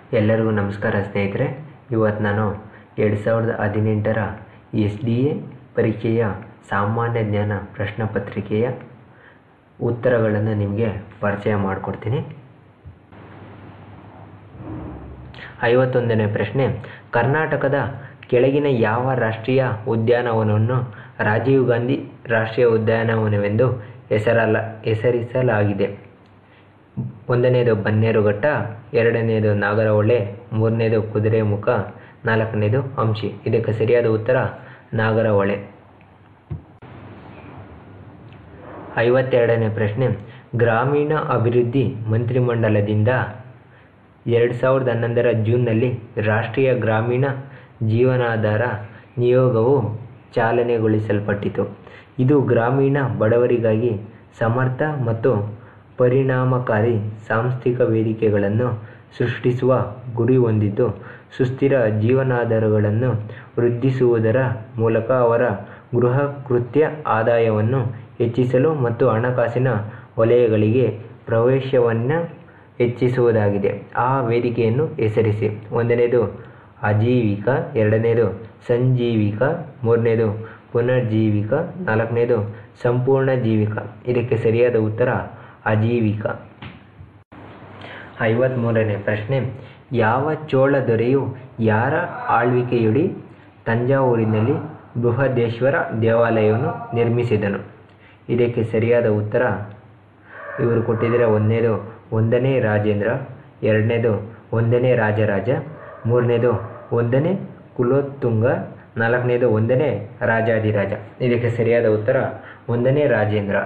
ಎಲ್ಲರಿಗೂ ನಮಸ್ಕಾರ ಸ್ನೇಹಿತರೆ ಇವತ್ತು ನಾನು ಎರಡು ಸಾವಿರದ ಹದಿನೆಂಟರ ಎಸ್ ಡಿ ಎ ಪರೀಕ್ಷೆಯ ಸಾಮಾನ್ಯ ಜ್ಞಾನ ಪ್ರಶ್ನೆ ಪತ್ರಿಕೆಯ ಉತ್ತರಗಳನ್ನು ನಿಮಗೆ ಪರಿಚಯ ಮಾಡಿಕೊಡ್ತೀನಿ ಐವತ್ತೊಂದನೇ ಪ್ರಶ್ನೆ ಕರ್ನಾಟಕದ ಕೆಳಗಿನ ಯಾವ ರಾಷ್ಟ್ರೀಯ ಉದ್ಯಾನವನವನ್ನು ರಾಜೀವ್ ಗಾಂಧಿ ರಾಷ್ಟ್ರೀಯ ಉದ್ಯಾನವನವೆಂದು ಹೆಸರಲ್ಲ ಹೆಸರಿಸಲಾಗಿದೆ ಒಂದನೇದು ಬನ್ನೇರುಘಟ್ಟ ಎರಡನೇದು ನಾಗರಹೊಳೆ ಮೂರನೇದು ಕುದುರೆಮುಖ ನಾಲ್ಕನೇದು ಹಂಪಿ ಇದಕ್ಕೆ ಸರಿಯಾದ ಉತ್ತರ ನಾಗರಹೊಳೆ ಐವತ್ತೆರಡನೇ ಪ್ರಶ್ನೆ ಗ್ರಾಮೀಣ ಅಭಿವೃದ್ಧಿ ಮಂತ್ರಿಮಂಡಲದಿಂದ ಎರಡು ಸಾವಿರದ ಹನ್ನೊಂದರ ಜೂನ್ನಲ್ಲಿ ರಾಷ್ಟ್ರೀಯ ಗ್ರಾಮೀಣ ಜೀವನಾಧಾರ ನಿಯೋಗವು ಚಾಲನೆಗೊಳಿಸಲ್ಪಟ್ಟಿತು ಇದು ಗ್ರಾಮೀಣ ಬಡವರಿಗಾಗಿ ಸಮರ್ಥ ಮತ್ತು ಪರಿಣಾಮಕಾರಿ ಸಾಂಸ್ಥಿಕ ವೇದಿಕೆಗಳನ್ನು ಸೃಷ್ಟಿಸುವ ಗುರಿ ಹೊಂದಿದ್ದು ಸುಸ್ಥಿರ ಜೀವನಾಧಾರಗಳನ್ನು ವೃದ್ಧಿಸುವುದರ ಮೂಲಕ ಅವರ ಗೃಹ ಕೃತ್ಯ ಆದಾಯವನ್ನು ಹೆಚ್ಚಿಸಲು ಮತ್ತು ಹಣಕಾಸಿನ ವಲಯಗಳಿಗೆ ಪ್ರವೇಶವನ್ನು ಹೆಚ್ಚಿಸುವುದಾಗಿದೆ ಆ ವೇದಿಕೆಯನ್ನು ಹೆಸರಿಸಿ ಒಂದನೇದು ಆಜೀವಿಕ ಎರಡನೇದು ಸಂಜೀವಿಕ ಮೂರನೇದು ಪುನರ್ಜೀವಿಕ ನಾಲ್ಕನೇದು ಸಂಪೂರ್ಣ ಜೀವಿಕ ಇದಕ್ಕೆ ಸರಿಯಾದ ಉತ್ತರ ಅಜೀವಿಕ ಐವತ್ತ್ಮೂರನೇ ಪ್ರಶ್ನೆ ಯಾವ ಚೋಳ ದೊರೆಯು ಯಾರ ಆಳ್ವಿಕೆಯಡಿ ತಂಜಾವೂರಿನಲ್ಲಿ ಬೃಹದೇಶ್ವರ ದೇವಾಲಯವನ್ನು ನಿರ್ಮಿಸಿದನು ಇದಕ್ಕೆ ಸರಿಯಾದ ಉತ್ತರ ಇವರು ಕೊಟ್ಟಿದ್ದಾರೆ ಒಂದನೇದು ಒಂದನೇ ರಾಜೇಂದ್ರ ಎರಡನೇದು ಒಂದನೇ ರಾಜರಾಜ ಮೂರನೇದು ಒಂದನೇ ಕುಲೋತ್ತುಂಗ ನಾಲ್ಕನೇದು ಒಂದನೇ ರಾಜಾದಿರಾಜ ಇದಕ್ಕೆ ಸರಿಯಾದ ಉತ್ತರ ಒಂದನೇ ರಾಜೇಂದ್ರ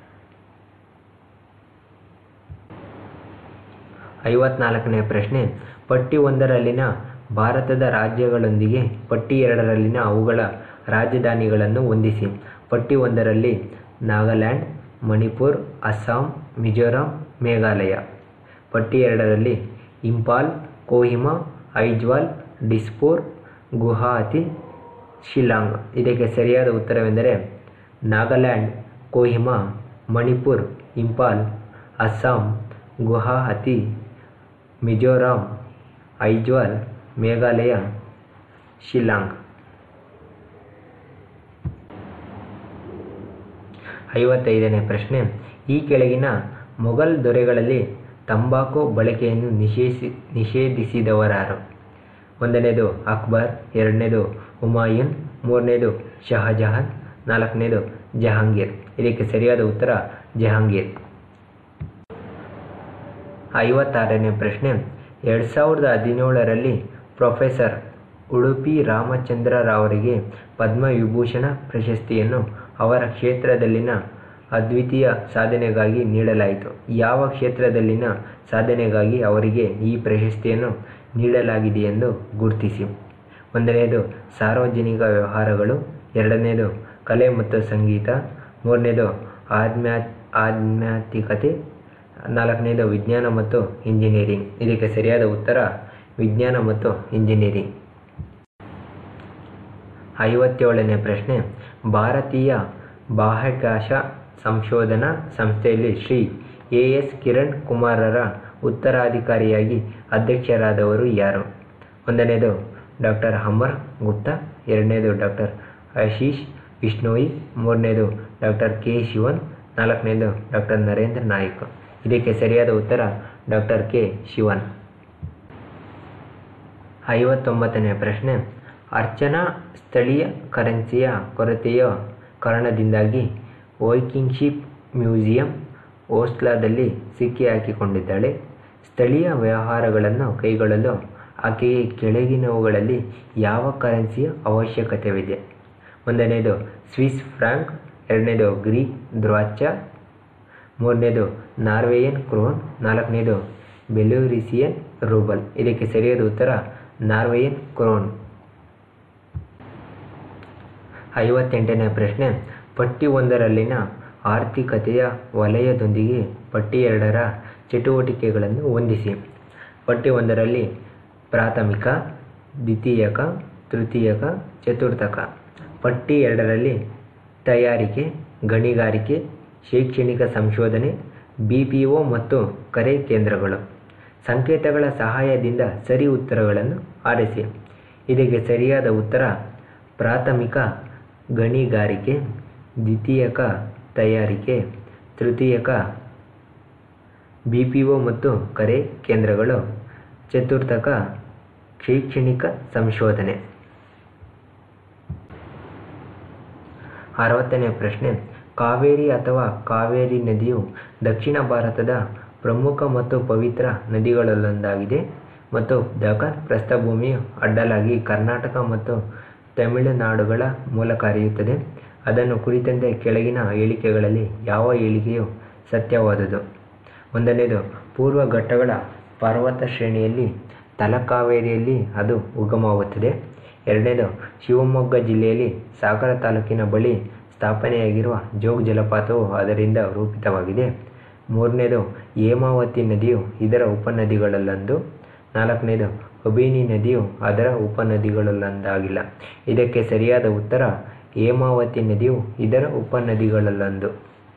ಐವತ್ನಾಲ್ಕನೇ ಪ್ರಶ್ನೆ ಪಟ್ಟಿ ಒಂದರಲ್ಲಿನ ಭಾರತದ ರಾಜ್ಯಗಳೊಂದಿಗೆ ಪಟ್ಟಿ ಎರಡರಲ್ಲಿನ ಅವುಗಳ ರಾಜಧಾನಿಗಳನ್ನು ಹೊಂದಿಸಿ ಪಟ್ಟಿ ಒಂದರಲ್ಲಿ ನಾಗಾಲ್ಯಾಂಡ್ ಮಣಿಪುರ್ ಅಸ್ಸಾಂ ಮಿಜೋರಾಂ ಮೇಘಾಲಯ ಪಟ್ಟಿ ಎರಡರಲ್ಲಿ ಇಂಪಾಲ್ ಕೋಹಿಮಾ ಐಜ್ವಾಲ್ ಡಿಸ್ಪೂರ್ ಗುವಾಹತಿ ಶಿಲ್ಲಾಂಗ್ ಇದಕ್ಕೆ ಸರಿಯಾದ ಉತ್ತರವೆಂದರೆ ನಾಗಾಲ್ಯಾಂಡ್ ಕೋಹಿಮಾ ಮಣಿಪುರ್ ಇಂಪಾಲ್ ಅಸ್ಸಾಂ ಗುವಾಹತಿ ಮಿಜೋರಾಂ ಐಜ್ವಾಲ್ ಮೇಘಾಲಯ ಶಿಲ್ಲಾಂಗ್ ಐವತ್ತೈದನೇ ಪ್ರಶ್ನೆ ಈ ಕೆಳಗಿನ ಮೊಘಲ್ ದೊರೆಗಳಲ್ಲಿ ತಂಬಾಕು ಬಳಕೆಯನ್ನು ನಿಷೇಧಿ ನಿಷೇಧಿಸಿದವರಾರು ಒಂದನೇದು ಅಕ್ಬರ್ ಎರಡನೇದು ಹುಮಾಯೂನ್ ಮೂರನೇದು ಶಹಜಹಾನ್ ನಾಲ್ಕನೇದು ಜಹಾಂಗೀರ್ ಇದಕ್ಕೆ ಸರಿಯಾದ ಉತ್ತರ ಜಹಾಂಗೀರ್ ಐವತ್ತಾರನೇ ಪ್ರಶ್ನೆ ಎರಡು ಸಾವಿರದ ಹದಿನೇಳರಲ್ಲಿ ಪ್ರೊಫೆಸರ್ ಉಡುಪಿ ರಾಮಚಂದ್ರರಾವರಿಗೆ ಪದ್ಮವಿಭೂಷಣ ಪ್ರಶಸ್ತಿಯನ್ನು ಅವರ ಕ್ಷೇತ್ರದಲ್ಲಿನ ಅದ್ವಿತೀಯ ಸಾಧನೆಗಾಗಿ ನೀಡಲಾಯಿತು ಯಾವ ಕ್ಷೇತ್ರದಲ್ಲಿನ ಸಾಧನೆಗಾಗಿ ಅವರಿಗೆ ಈ ಪ್ರಶಸ್ತಿಯನ್ನು ನೀಡಲಾಗಿದೆಯೆಂದು ಗುರುತಿಸಿ ಒಂದನೇದು ಸಾರ್ವಜನಿಕ ವ್ಯವಹಾರಗಳು ಎರಡನೇದು ಕಲೆ ಮತ್ತು ಸಂಗೀತ ಮೂರನೇದು ಆಧ್ಮ್ಯಾ ಆಧ್ಯಾತ್ಮಿಕತೆ ನಾಲ್ಕನೇದು ವಿಜ್ಞಾನ ಮತ್ತು ಇಂಜಿನಿಯರಿಂಗ್ ಇದಕ್ಕೆ ಸರಿಯಾದ ಉತ್ತರ ವಿಜ್ಞಾನ ಮತ್ತು ಇಂಜಿನಿಯರಿಂಗ್ ಐವತ್ತೇಳನೇ ಪ್ರಶ್ನೆ ಭಾರತೀಯ ಬಾಹ್ಯಾಕಾಶ ಸಂಶೋಧನಾ ಸಂಸ್ಥೆಯಲ್ಲಿ ಶ್ರೀ ಎ ಎಸ್ ಕಿರಣ್ ಕುಮಾರರ ಉತ್ತರಾಧಿಕಾರಿಯಾಗಿ ಅಧ್ಯಕ್ಷರಾದವರು ಯಾರು ಒಂದನೇದು ಡಾಕ್ಟರ್ ಅಮರ್ ಗುಪ್ತಾ ಎರಡನೇದು ಡಾಕ್ಟರ್ ಆಶೀಶ್ ವಿಷ್ಣೋಯಿ ಮೂರನೇದು ಡಾಕ್ಟರ್ ಕೆ ಶಿವನ್ ನಾಲ್ಕನೇದು ಡಾಕ್ಟರ್ ನರೇಂದ್ರ ನಾಯ್ಕ್ ಇದಕ್ಕೆ ಸರಿಯಾದ ಉತ್ತರ ಡಾಕ್ಟರ್ ಕೆ ಶಿವನ್ ಐವತ್ತೊಂಬತ್ತನೇ ಪ್ರಶ್ನೆ ಅರ್ಚನಾ ಸ್ಥಳೀಯ ಕರೆನ್ಸಿಯ ಕೊರತೆಯ ಕಾರಣದಿಂದಾಗಿ ವೈಕಿಂಗ್ಶಿಪ್ ಮ್ಯೂಸಿಯಂ ಓಸ್ಲಾದಲ್ಲಿ ಸಿಕ್ಕಿಹಾಕಿಕೊಂಡಿದ್ದಾಳೆ ಸ್ಥಳೀಯ ವ್ಯವಹಾರಗಳನ್ನು ಕೈಗೊಳ್ಳಲು ಆಕೆಗೆ ಕೆಳಗಿನವುಗಳಲ್ಲಿ ಯಾವ ಕರೆನ್ಸಿಯ ಅವಶ್ಯಕತೆವಿದೆ ಒಂದನೇದು ಸ್ವಿಸ್ ಫ್ರಾಂಕ್ ಎರಡನೇದು ಗ್ರೀಕ್ ದ್ವಾಚ ಮೂರನೇದು ನಾರ್ವೇಯನ್ ಕ್ರೋನ್ ನಾಲ್ಕನೇದು ಬೆಲೂರಿಸಿಯನ್ ರೂಬಲ್ ಇದಕ್ಕೆ ಸರಿಯಾದ ಉತ್ತರ ನಾರ್ವೇಯನ್ ಕ್ರೋನ್ ಐವತ್ತೆಂಟನೇ ಪ್ರಶ್ನೆ ಪಟ್ಟಿ ಒಂದರಲ್ಲಿನ ಆರ್ಥಿಕತೆಯ ವಲಯದೊಂದಿಗೆ ಪಟ್ಟಿ ಎರಡರ ಚಟುವಟಿಕೆಗಳನ್ನು ಹೊಂದಿಸಿ ಪಟ್ಟಿ ಒಂದರಲ್ಲಿ ಪ್ರಾಥಮಿಕ ದ್ವಿತೀಯಕ ತೃತೀಯಕ ಚತುರ್ಥಕ ಪಟ್ಟಿ ಎರಡರಲ್ಲಿ ತಯಾರಿಕೆ ಗಣಿಗಾರಿಕೆ ಶೈಕ್ಷಣಿಕ ಸಂಶೋಧನೆ ಬಿ ಪಿ ಒ ಮತ್ತು ಕರೆ ಕೇಂದ್ರಗಳು ಸಂಕೇತಗಳ ಸಹಾಯದಿಂದ ಸರಿ ಉತ್ತರಗಳನ್ನು ಆರಿಸಿ ಇದಕ್ಕೆ ಸರಿಯಾದ ಉತ್ತರ ಪ್ರಾಥಮಿಕ ಗಣಿಗಾರಿಕೆ ದ್ವಿತೀಯಕ ತಯಾರಿಕೆ ತೃತೀಯಕ ಬಿ ಪಿ ಒ ಮತ್ತು ಕರೆ ಕೇಂದ್ರಗಳು ಚತುರ್ಥಕ ಶೈಕ್ಷಣಿಕ ಸಂಶೋಧನೆ ಅರವತ್ತನೇ ಪ್ರಶ್ನೆ ಕಾವೇರಿ ಅಥವಾ ಕಾವೇರಿ ನದಿಯು ದಕ್ಷಿಣ ಭಾರತದ ಪ್ರಮುಖ ಮತ್ತು ಪವಿತ್ರ ನದಿಗಳಲ್ಲೊಂದಾಗಿದೆ ಮತ್ತು ದಖನ್ ಪ್ರಸ್ಥಭೂಮಿಯು ಅಡ್ಡಲಾಗಿ ಕರ್ನಾಟಕ ಮತ್ತು ತಮಿಳುನಾಡುಗಳ ಮೂಲಕ ಹರಿಯುತ್ತದೆ ಅದನ್ನು ಕುರಿತಂತೆ ಕೆಳಗಿನ ಹೇಳಿಕೆಗಳಲ್ಲಿ ಯಾವ ಹೇಳಿಕೆಯು ಸತ್ಯವಾದುದು ಒಂದನೇದು ಪೂರ್ವ ಘಟ್ಟಗಳ ಪರ್ವತ ಶ್ರೇಣಿಯಲ್ಲಿ ತಲಕಾವೇರಿಯಲ್ಲಿ ಅದು ಉಗಮವಾಗುತ್ತದೆ ಎರಡನೇದು ಶಿವಮೊಗ್ಗ ಜಿಲ್ಲೆಯಲ್ಲಿ ಸಾಗರ ತಾಲೂಕಿನ ಬಳಿ ಸ್ಥಾಪನೆಯಾಗಿರುವ ಜೋಗ್ ಜಲಪಾತವು ಅದರಿಂದ ರೂಪಿತವಾಗಿದೆ ಮೂರನೇದು ಹೇಮಾವತಿ ನದಿಯು ಇದರ ಉಪನದಿಗಳಲ್ಲೊಂದು ನಾಲ್ಕನೇದು ಕಬಿನಿ ನದಿಯು ಅದರ ಉಪನದಿಗಳಲ್ಲೊಂದಾಗಿಲ್ಲ ಇದಕ್ಕೆ ಸರಿಯಾದ ಉತ್ತರ ಹೇಮಾವತಿ ನದಿಯು ಇದರ ಉಪನದಿಗಳಲ್ಲೊಂದು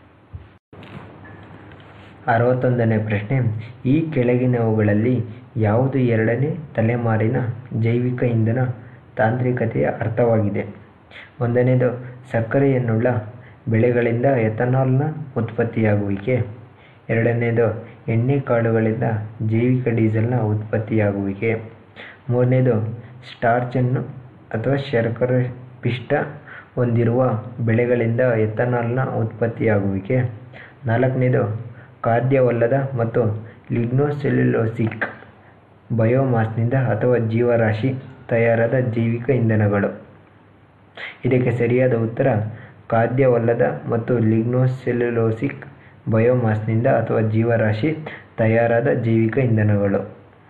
ಅರವತ್ತೊಂದನೇ ಪ್ರಶ್ನೆ ಈ ಕೆಳಗಿನವುಗಳಲ್ಲಿ ಯಾವುದು ಎರಡನೇ ತಲೆಮಾರಿನ ಜೈವಿಕ ಇಂಧನ ತಾಂತ್ರಿಕತೆಯ ಅರ್ಥವಾಗಿದೆ ಒಂದನೇದು ಸಕ್ಕರೆಯನ್ನುಳ್ಳ ಬೆಳೆಗಳಿಂದ ಎಥನಾಲ್ನ ಉತ್ಪತ್ತಿಯಾಗುವಿಕೆ ಎರಡನೇದು ಎಣ್ಣೆಕಾಳುಗಳಿಂದ ಜೈವಿಕ ಡೀಸೆಲ್ನ ಉತ್ಪತ್ತಿಯಾಗುವಿಕೆ ಮೂರನೇದು ಸ್ಟಾರ್ಚನ್ನು ಅಥವಾ ಶರ್ಕರೆ ಪಿಷ್ಟ ಹೊಂದಿರುವ ಬೆಳೆಗಳಿಂದ ಎಥನಾಲ್ನ ಉತ್ಪತ್ತಿಯಾಗುವಿಕೆ ನಾಲ್ಕನೇದು ಖಾದ್ಯವಲ್ಲದ ಮತ್ತು ಲಿಗ್ನೋಸೆಲ್ಯುಲೋಸಿಕ್ ಬಯೋಮಾಸ್ನಿಂದ ಅಥವಾ ಜೀವರಾಶಿ ತಯಾರಾದ ಜೈವಿಕ ಇಂಧನಗಳು ಇದಕ್ಕೆ ಸರಿಯಾದ ಉತ್ತರ ಖಾದ್ಯವಲ್ಲದ ಮತ್ತು ಲಿಗ್ನೋಸೆಲ್ಯುಲೋಸಿಕ್ ಬಯೋಮಾಸ್ನಿಂದ ಅಥವಾ ಜೀವರಾಶಿ ತಯಾರಾದ ಜೈವಿಕ ಇಂಧನಗಳು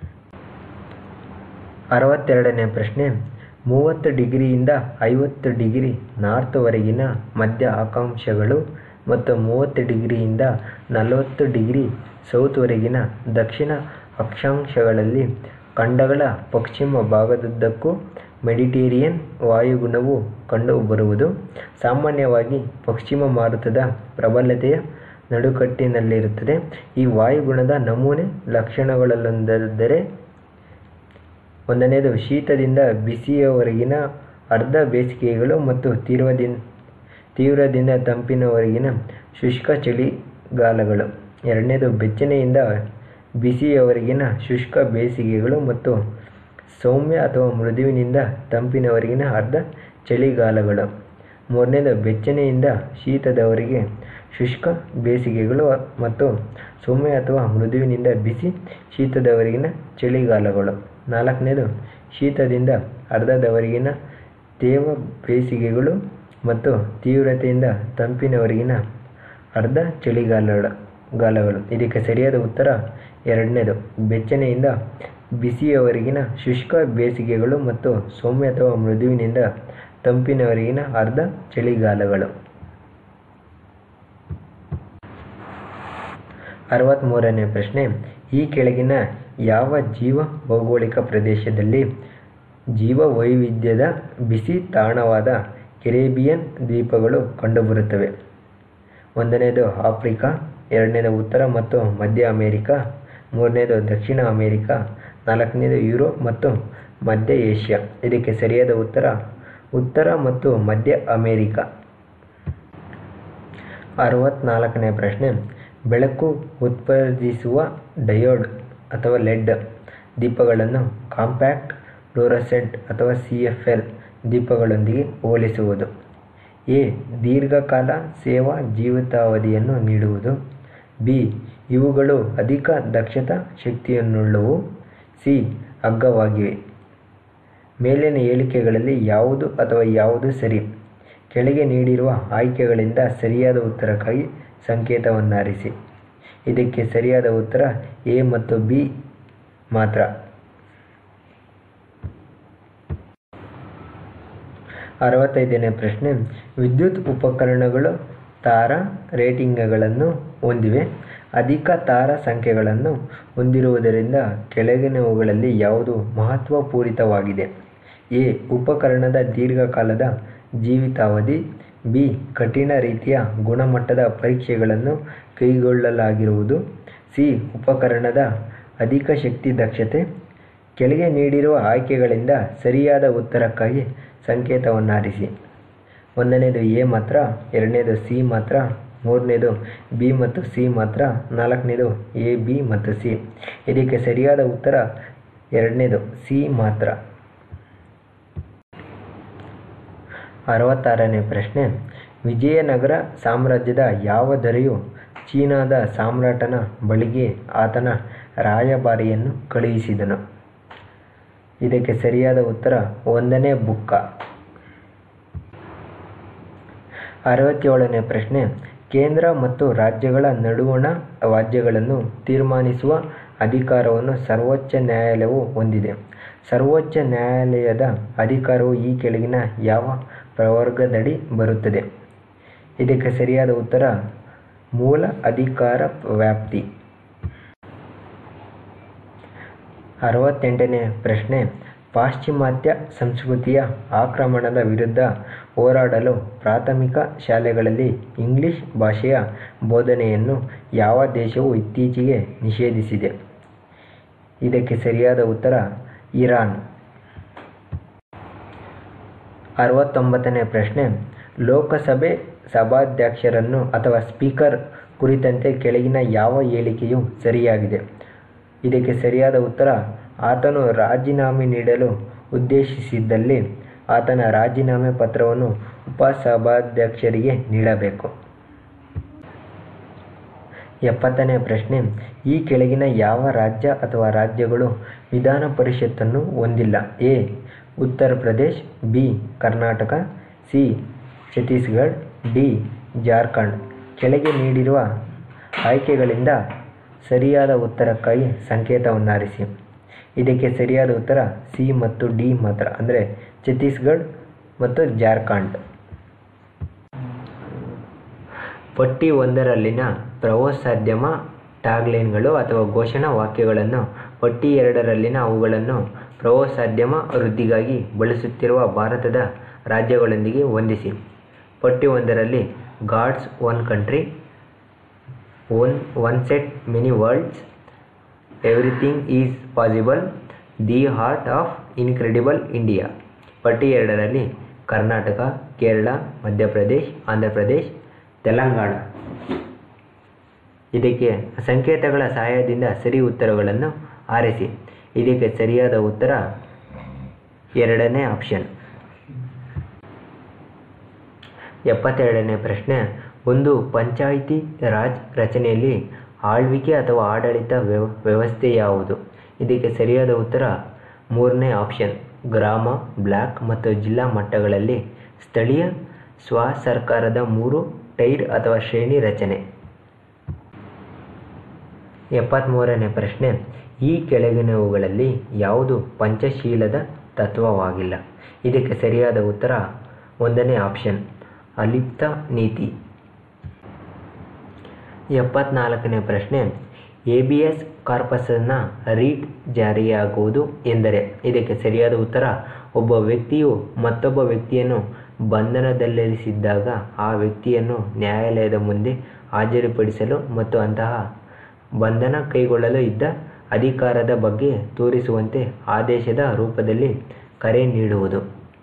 ಅರವತ್ತೆರಡನೇ ಪ್ರಶ್ನೆ ಮೂವತ್ತು ಡಿಗ್ರಿಯಿಂದ ಐವತ್ತು ಡಿಗ್ರಿ ನಾರ್ತ್ವರೆಗಿನ ಮಧ್ಯ ಅಕ್ಷಾಂಶಗಳು ಮತ್ತು ಮೂವತ್ತು ಡಿಗ್ರಿಯಿಂದ ನಲವತ್ತು ಡಿಗ್ರಿ ಸೌತ್ವರೆಗಿನ ದಕ್ಷಿಣ ಅಕ್ಷಾಂಶಗಳಲ್ಲಿ ಖಂಡಗಳ ಪಶ್ಚಿಮ ಭಾಗದುದ್ದಕ್ಕೂ ಮೆಡಿಟೇರಿಯನ್ ವಾಯುಗುಣವು ಕಂಡುಬರುವುದು ಸಾಮಾನ್ಯವಾಗಿ ಪಶ್ಚಿಮ ಮಾರುತದ ಪ್ರಬಲತೆಯ ನಡುಕಟ್ಟಿನಲ್ಲಿರುತ್ತದೆ ಈ ವಾಯುಗುಣದ ನಮೂನೆ ಲಕ್ಷಣಗಳಲ್ಲೊಂದೆಂದರೆ ಒಂದನೇದು ಶೀತದಿಂದ ಬಿಸಿಯವರೆಗಿನ ಅರ್ಧ ಬೇಸಿಗೆಗಳು ಮತ್ತು ತೀವ್ರದಿಂದ ತೀವ್ರದಿಂದ ತಂಪಿನವರೆಗಿನ ಶುಷ್ಕ ಚಳಿಗಾಲಗಳು ಎರಡನೇದು ಬೆಚ್ಚನೆಯಿಂದ ಬಿಸಿಯವರೆಗಿನ ಶುಷ್ಕ ಬೇಸಿಗೆಗಳು ಮತ್ತು ಸೌಮ್ಯ ಅಥವಾ ಮೃದುವಿನಿಂದ ತಂಪಿನವರೆಗಿನ ಅರ್ಧ ಚಳಿಗಾಲಗಳು ಮೂರನೇದು ಬೆಚ್ಚನೆಯಿಂದ ಶೀತದವರೆಗೆ ಶುಷ್ಕ ಬೇಸಿಗೆಗಳು ಮತ್ತು ಸೌಮ್ಯ ಅಥವಾ ಮೃದುವಿನಿಂದ ಬಿಸಿ ಶೀತದವರೆಗಿನ ಚಳಿಗಾಲಗಳು ನಾಲ್ಕನೇದು ಶೀತದಿಂದ ಅರ್ಧದವರೆಗಿನ ತೇವ ಬೇಸಿಗೆಗಳು ಮತ್ತು ತೀವ್ರತೆಯಿಂದ ತಂಪಿನವರೆಗಿನ ಅರ್ಧ ಚಳಿಗಾಲಗಳ ಗಾಲಗಳು ಇದಕ್ಕೆ ಸರಿಯಾದ ಉತ್ತರ ಎರಡನೇದು ಬೆಚ್ಚನೆಯಿಂದ ಬಿಸಿಯವರೆಗಿನ ಶುಷ್ಕ ಬೇಸಿಗೆಗಳು ಮತ್ತು ಸೌಮ್ಯ ಅಥವಾ ಮೃದುವಿನಿಂದ ತಂಪಿನವರೆಗಿನ ಅರ್ಧ ಚಳಿಗಾಲಗಳು ಅರವತ್ತ್ಮೂರನೇ ಪ್ರಶ್ನೆ ಈ ಕೆಳಗಿನ ಯಾವ ಜೀವ ಭೌಗೋಳಿಕ ಪ್ರದೇಶದಲ್ಲಿ ಜೀವವೈವಿಧ್ಯದ ಬಿಸಿ ತಾಣವಾದ ಕೆರಿಬಿಯನ್ ದ್ವೀಪಗಳು ಕಂಡುಬರುತ್ತವೆ ಒಂದನೇದು ಆಫ್ರಿಕಾ ಎರಡನೇದು ಉತ್ತರ ಮತ್ತು ಮಧ್ಯ ಅಮೆರಿಕ ಮೂರನೇದು ದಕ್ಷಿಣ ಅಮೆರಿಕ ನಾಲ್ಕನೇದು ಯುರೋಪ್ ಮತ್ತು ಮಧ್ಯ ಏಷ್ಯಾ ಇದಕ್ಕೆ ಸರಿಯಾದ ಉತ್ತರ ಉತ್ತರ ಮತ್ತು ಮಧ್ಯ ಅಮೆರಿಕ ಅರವತ್ತ್ನಾಲ್ಕನೇ ಪ್ರಶ್ನೆ ಬೆಳಕು ಉತ್ಪಾದಿಸುವ ಡಯೋಡ್ ಅಥವಾ ಲೆಡ್ ದೀಪಗಳನ್ನು ಕಾಂಪ್ಯಾಕ್ಟ್ ಫ್ಲೋರಸೆಂಟ್ ಅಥವಾ ಸಿ ಎಫ್ ಎಲ್ ದೀಪಗಳೊಂದಿಗೆ ಹೋಲಿಸುವುದು ಎ ದೀರ್ಘಕಾಲ ಸೇವಾ ಜೀವಿತಾವಧಿಯನ್ನು ನೀಡುವುದು ಬಿ ಇವುಗಳು ಅಧಿಕ ದಕ್ಷತಾ ಶಕ್ತಿಯನ್ನುಳ್ಳವು ಸಿ ಅಗ್ಗವಾಗಿವೆ ಮೇಲಿನ ಹೇಳಿಕೆಗಳಲ್ಲಿ ಯಾವುದು ಅಥವಾ ಯಾವುದು ಸರಿ ಕೆಳಗೆ ನೀಡಿರುವ ಆಯ್ಕೆಗಳಿಂದ ಸರಿಯಾದ ಉತ್ತರಕ್ಕಾಗಿ ಸಂಕೇತವನ್ನಾರಿಸಿ ಇದಕ್ಕೆ ಸರಿಯಾದ ಉತ್ತರ ಎ ಮತ್ತು ಬಿ ಮಾತ್ರ ಅರವತ್ತೈದನೇ ಪ್ರಶ್ನೆ ವಿದ್ಯುತ್ ಉಪಕರಣಗಳು ತಾರ ರೇಟಿಂಗ್ಗಳನ್ನು ಹೊಂದಿವೆ ಅಧಿಕ ತಾರ ಸಂಖ್ಯೆಗಳನ್ನು ಹೊಂದಿರುವುದರಿಂದ ಕೆಳಗಿನವುಗಳಲ್ಲಿ ಯಾವುದು ಮಹತ್ವಪೂರಿತವಾಗಿದೆ ಎ ಉಪಕರಣದ ದೀರ್ಘಕಾಲದ ಜೀವಿತಾವಧಿ ಬಿ ಕಠಿಣ ರೀತಿಯ ಗುಣಮಟ್ಟದ ಪರೀಕ್ಷೆಗಳನ್ನು ಕೈಗೊಳ್ಳಲಾಗಿರುವುದು ಸಿ ಉಪಕರಣದ ಅಧಿಕ ಶಕ್ತಿ ದಕ್ಷತೆ ಕೆಳಗೆ ನೀಡಿರುವ ಆಯ್ಕೆಗಳಿಂದ ಸರಿಯಾದ ಉತ್ತರಕ್ಕಾಗಿ ಸಂಕೇತವನ್ನಾರಿಸಿ ಒಂದನೇದು ಎ ಮಾತ್ರ ಎರಡನೇದು ಸಿ ಮಾತ್ರ ಮೂರನೇದು ಬಿ ಮತ್ತು ಸಿ ಮಾತ್ರ ನಾಲ್ಕನೇದು ಎ ಬಿ ಮತ್ತು ಸಿ ಇದಕ್ಕೆ ಸರಿಯಾದ ಉತ್ತರ ಎರಡನೇದು ಸಿ ಮಾತ್ರ ಅರವತ್ತಾರನೇ ಪ್ರಶ್ನೆ ವಿಜಯನಗರ ಸಾಮ್ರಾಜ್ಯದ ಯಾವ ದೊರೆಯು ಚೀನಾದ ಸಾಮ್ರಾಟನ ಬಳಿಗೆ ಆತನ ರಾಯಭಾರಿಯನ್ನು ಕಳುಹಿಸಿದನು ಇದಕ್ಕೆ ಸರಿಯಾದ ಉತ್ತರ ಒಂದನೇ ಬುಕ್ಕ ಅರವತ್ತೇಳನೇ ಪ್ರಶ್ನೆ ಕೇಂದ್ರ ಮತ್ತು ರಾಜ್ಯಗಳ ನಡುವಣ ವಾದ್ಯಗಳನ್ನು ತೀರ್ಮಾನಿಸುವ ಅಧಿಕಾರವನ್ನು ಸರ್ವೋಚ್ಚ ನ್ಯಾಯಾಲಯವು ಹೊಂದಿದೆ ಸರ್ವೋಚ್ಚ ನ್ಯಾಯಾಲಯದ ಅಧಿಕಾರವು ಈ ಕೆಳಗಿನ ಯಾವ ಪ್ರವರ್ಗದಡಿ ಬರುತ್ತದೆ ಇದಕ್ಕೆ ಸರಿಯಾದ ಉತ್ತರ ಮೂಲ ಅಧಿಕಾರ ವ್ಯಾಪ್ತಿ ಅರವತ್ತೆಂಟನೇ ಪ್ರಶ್ನೆ ಪಾಶ್ಚಿಮಾತ್ಯ ಸಂಸ್ಕೃತಿಯ ಆಕ್ರಮಣದ ವಿರುದ್ಧ ಹೋರಾಡಲು ಪ್ರಾಥಮಿಕ ಶಾಲೆಗಳಲ್ಲಿ ಇಂಗ್ಲಿಷ್ ಭಾಷೆಯ ಬೋಧನೆಯನ್ನು ಯಾವ ದೇಶವು ಇತ್ತೀಚೆಗೆ ನಿಷೇಧಿಸಿದೆ ಇದಕ್ಕೆ ಸರಿಯಾದ ಉತ್ತರ ಇರಾನ್ ಅರವತ್ತೊಂಬತ್ತನೇ ಪ್ರಶ್ನೆ ಲೋಕಸಭೆ ಸಭಾಧ್ಯಕ್ಷರನ್ನು ಅಥವಾ ಸ್ಪೀಕರ್ ಕುರಿತಂತೆ ಕೆಳಗಿನ ಯಾವ ಹೇಳಿಕೆಯು ಸರಿಯಾಗಿದೆ ಇದಕ್ಕೆ ಸರಿಯಾದ ಉತ್ತರ ಆತನು ರಾಜೀನಾಮೆ ನೀಡಲು ಉದ್ದೇಶಿಸಿದ್ದಲ್ಲಿ ಆತನ ರಾಜೀನಾಮೆ ಪತ್ರವನ್ನು ಉಪಸಭಾಧ್ಯಕ್ಷರಿಗೆ ನೀಡಬೇಕು ಎಪ್ಪತ್ತನೇ ಪ್ರಶ್ನೆ ಈ ಕೆಳಗಿನ ಯಾವ ರಾಜ್ಯ ಅಥವಾ ರಾಜ್ಯಗಳು ವಿಧಾನ ಪರಿಷತ್ತನ್ನು ಹೊಂದಿಲ್ಲ A Uttar Pradesh B Karnataka C Chhattisgarh D Jharkhand ಕೆಳಗೆ ನೀಡಿರುವ ಆಯ್ಕೆಗಳಿಂದ ಸರಿಯಾದ ಉತ್ತರಕ್ಕಾಗಿ ಸಂಕೇತವನ್ನಾರಿಸಿ ಇದಕ್ಕೆ ಸರಿಯಾದ ಉತ್ತರ ಸಿ ಮತ್ತು ಡಿ ಮಾತ್ರ ಅಂದರೆ ಛತ್ತೀಸ್ಗಢ ಮತ್ತು ಜಾರ್ಖಂಡ್ ಪಟ್ಟಿ ಒಂದರಲ್ಲಿನ ಪ್ರವಾಸೋದ್ಯಮ ಟ್ಯಾಗ್ಲೈನ್ಗಳು ಅಥವಾ ಘೋಷಣಾ ವಾಕ್ಯಗಳನ್ನು ಪಟ್ಟಿ ಎರಡರಲ್ಲಿನ ಅವುಗಳನ್ನು ಪ್ರವಾಸೋದ್ಯಮ ವೃದ್ಧಿಗಾಗಿ ಬಳಸುತ್ತಿರುವ ಭಾರತದ ರಾಜ್ಯಗಳೊಂದಿಗೆ ಹೊಂದಿಸಿ ಪಟ್ಟಿ ಒಂದರಲ್ಲಿ god's own country one one set many worlds everything is possible the heart of incredible India ಪಟ್ಟಿ ಎರಡರಲ್ಲಿ ಕರ್ನಾಟಕ ಕೇರಳ ಮಧ್ಯಪ್ರದೇಶ್ ಆಂಧ್ರ ಪ್ರದೇಶ್ ತೆಲಂಗಾಣ ಇದಕ್ಕೆ ಸಂಕೇತಗಳ ಸಹಾಯದಿಂದ ಸರಿ ಉತ್ತರಗಳನ್ನು ಆರಿಸಿ ಇದಕ್ಕೆ ಸರಿಯಾದ ಉತ್ತರ ಎರಡನೇ ಆಪ್ಷನ್ ಎಪ್ಪತ್ತೆರಡನೇ ಪ್ರಶ್ನೆ ಒಂದು ಪಂಚಾಯಿತಿ ರಾಜ್ ರಚನೆಯಲ್ಲಿ ಆಳ್ವಿಕೆ ಅಥವಾ ಆಡಳಿತ ವ್ಯವ ವ್ಯವಸ್ಥೆ ಯಾವುದು ಇದಕ್ಕೆ ಸರಿಯಾದ ಉತ್ತರ ಮೂರನೇ ಆಪ್ಷನ್ ಗ್ರಾಮ ಬ್ಲಾಕ್ ಮತ್ತು ಜಿಲ್ಲಾ ಮಟ್ಟಗಳಲ್ಲಿ ಸ್ಥಳೀಯ ಸ್ವಸರ್ಕಾರದ ಮೂರು ಟೈರ್ ಅಥವಾ ಶ್ರೇಣಿ ರಚನೆ ಎಪ್ಪತ್ತ್ಮೂರನೇ ಪ್ರಶ್ನೆ ಈ ಕೆಳಗಿನವುಗಳಲ್ಲಿ ಯಾವುದು ಪಂಚಶೀಲದ ತತ್ವವಾಗಿಲ್ಲ ಇದಕ್ಕೆ ಸರಿಯಾದ ಉತ್ತರ ಒಂದನೇ ಆಪ್ಷನ್ ಅಲಿಪ್ತ ನೀತಿ ಎಪ್ಪತ್ನಾಲ್ಕನೇ ಪ್ರಶ್ನೆ ಎ ಬಿ ಎಸ್ ಕಾರ್ಪಸನ್ನ ರೀಟ್ ಜಾರಿಯಾಗುವುದು ಎಂದರೆ ಇದಕ್ಕೆ ಸರಿಯಾದ ಉತ್ತರ ಒಬ್ಬ ವ್ಯಕ್ತಿಯು ಮತ್ತೊಬ್ಬ ವ್ಯಕ್ತಿಯನ್ನು ಬಂಧನದಲ್ಲಿರಿಸಿದ್ದಾಗ ಆ ವ್ಯಕ್ತಿಯನ್ನು ನ್ಯಾಯಾಲಯದ ಮುಂದೆ ಹಾಜರುಪಡಿಸಲು ಮತ್ತು ಅಂತಹ ಬಂಧನ ಕೈಗೊಳ್ಳಲು ಇದ್ದ ಅಧಿಕಾರದ ಬಗ್ಗೆ ತೋರಿಸುವಂತೆ ಆದೇಶದ ರೂಪದಲ್ಲಿ ಕರೆ ನೀಡುವುದು